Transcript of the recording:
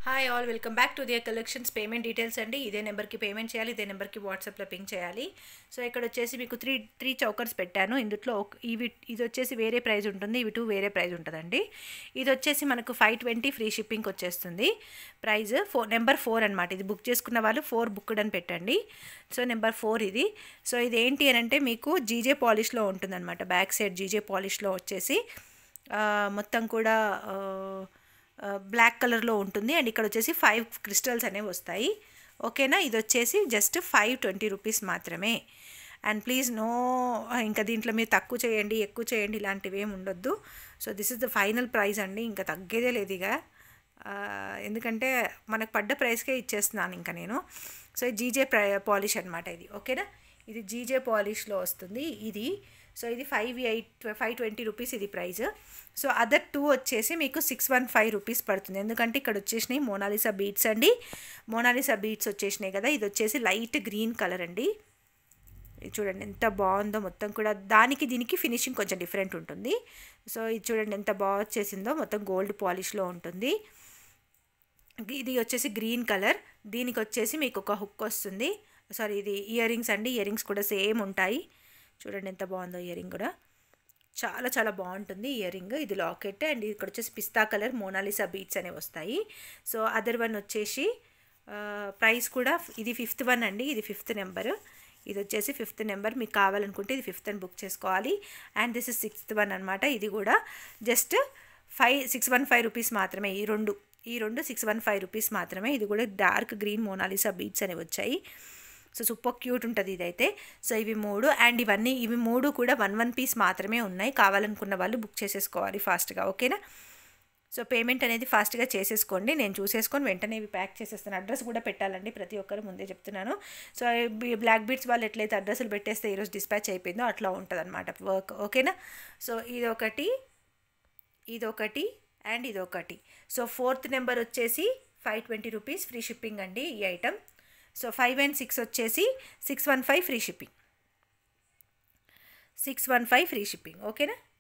hi all welcome back to dear collections payment details అండి ఇదే నెంబర్కి పేమెంట్ చేయాలి ఇదే నెంబర్కి వాట్సాప్లో పింక్ చేయాలి సో ఇక్కడ వచ్చేసి మీకు త్రీ త్రీ చౌకర్స్ పెట్టాను ఇందులో ఒక- ఇవి ఇది వచ్చేసి వేరే ప్రైస్ ఉంటుంది ఇవి టూ వేరే ప్రైస్ ఉంటుందండి ఇది వచ్చేసి మనకు ఫైవ్ ట్వంటీ ఫ్రీ షిప్పింగ్ వచ్చేస్తుంది ప్రైస్ ఫోర్ నెంబర్ ఫోర్ అనమాట ఇది బుక్ చేసుకున్న వాళ్ళు ఫోర్ బుక్డ్ అని పెట్టండి సో నెంబర్ ఫోర్ ఇది సో ఇది ఏంటి అని అంటే మీకు జీజే పాలిష్లో ఉంటుందన్నమాట బ్యాక్ సైడ్ జీజే పాలిష్లో వచ్చేసి ఆ, మొత్తం కూడా ఆ, ఆ, బ్లాక్ కలర్లో ఉంటుంది అండ్ ఇక్కడ వచ్చేసి ఫైవ్ క్రిస్టల్స్ అనేవి వస్తాయి ఓకేనా ఇది వచ్చేసి జస్ట్ ఫైవ్ ట్వంటీ రూపీస్ మాత్రమే అండ్ ప్లీజ్ నో ఇంకా దీంట్లో మీరు తక్కువ చేయండి ఎక్కువ చేయండి ఇలాంటివి ఏమి ఉండొద్దు so this is the final price అండి ఇంకా తగ్గేదే లేదు ఇక ఆ, ఎందుకంటే మనకు పడ్డ ప్రైస్కే ఇచ్చేస్తున్నాను ఇంకా నేను సో ఇది జీజే ప్రై పాలిష్ అనమాట ఇది ఓకేనా ఇది జీజే పాలిష్లో వస్తుంది ఇది సో ఇది five eight five twenty rupees ఇది ప్రైస్ సో అదర్ టూ వచ్చేసి మీకు సిక్స్ వన్ ఫైవ్ రూపీస్ పడుతుంది ఎందుకంటే ఇక్కడ వచ్చేసినాయి మోనాలిసా బీట్స్ అండి మోనాలిసా బీట్స్ వచ్చేసినాయి కదా ఇది వచ్చేసి లైట్ గ్రీన్ కలర్ అండి ఇది చూడండి ఎంత బాగుందో మొత్తం కూడా దానికి దీనికి ఫినిషింగ్ కొంచెం డిఫరెంట్ ఉంటుంది సో ఇది చూడండి ఎంత బాగా వచ్చేసిందో మొత్తం గోల్డ్ పాలిష్లో ఉంటుంది ఇది వచ్చేసి గ్రీన్ కలర్ దీనికి వచ్చేసి మీకు ఒక హుక్ వస్తుంది సారీ ఇది ఇయర్ రింగ్స్ అండి ఇయర్ రింగ్స్ కూడా సేమ్ ఉంటాయి చూడండి ఎంత బాగుందో ఇయర్ రింగ్ కూడా చాలా చాలా బాగుంటుంది ఇయర్ రింగ్ ఇది లాకెట్ అండ్ ఇక్కడ వచ్చేసి పిస్తా కలర్ మోనాలిసా బీట్స్ అనేవి వస్తాయి సో అదర్ వన్ వచ్చేసి ప్రైస్ కూడా ఇది ఫిఫ్త్ వన్ అండి ఇది ఫిఫ్త్ నెంబర్ ఇది వచ్చేసి ఫిఫ్త్ నెంబర్ మీకు కావాలనుకుంటే ఇది ఫిఫ్త్ అని బుక్ చేసుకోవాలి and this is sixth one అనమాట ఇది కూడా just five six one five rupees మాత్రమే ఈ రెండు ఈ రెండు సిక్స్ వన్ ఫైవ్ రూపీస్ మాత్రమే ఇది కూడా డార్క్ గ్రీన్ మోనాలిసా బీట్స్ అనేవి వచ్చాయి సో సూపర్ క్యూట్ ఉంటుంది ఇదైతే సో ఇవి మూడు అండ్ ఇవన్నీ ఇవి మూడు కూడా వన్ వన్ పీస్ మాత్రమే ఉన్నాయి కావాలనుకున్న వాళ్ళు బుక్ చేసేసుకోవాలి ఫాస్ట్గా ఓకేనా సో పేమెంట్ అనేది ఫాస్ట్గా చేసేసుకోండి నేను చూసేసుకొని వెంటనే ఇవి ప్యాక్ చేసేస్తాను అడ్రస్ కూడా పెట్టాలండి ప్రతి ఒక్కరు ముందే చెప్తున్నాను సో ఈ బ్లాక్ బీట్స్ వాళ్ళు ఎట్లయితే అడ్రస్లు పెట్టేస్తే ఈరోజు డిస్పాచ్ అయిపోయిందో అట్లా ఉంటుంది అనమాట వర్క్ ఓకేనా సో ఇదొకటి ఇదొకటి అండ్ ఇదొకటి సో ఫోర్త్ నెంబర్ వచ్చేసి five twenty rupees free shipping అండి ఈ item so five and six వచ్చేసి six one five free shipping six one five free shipping ఓకేనా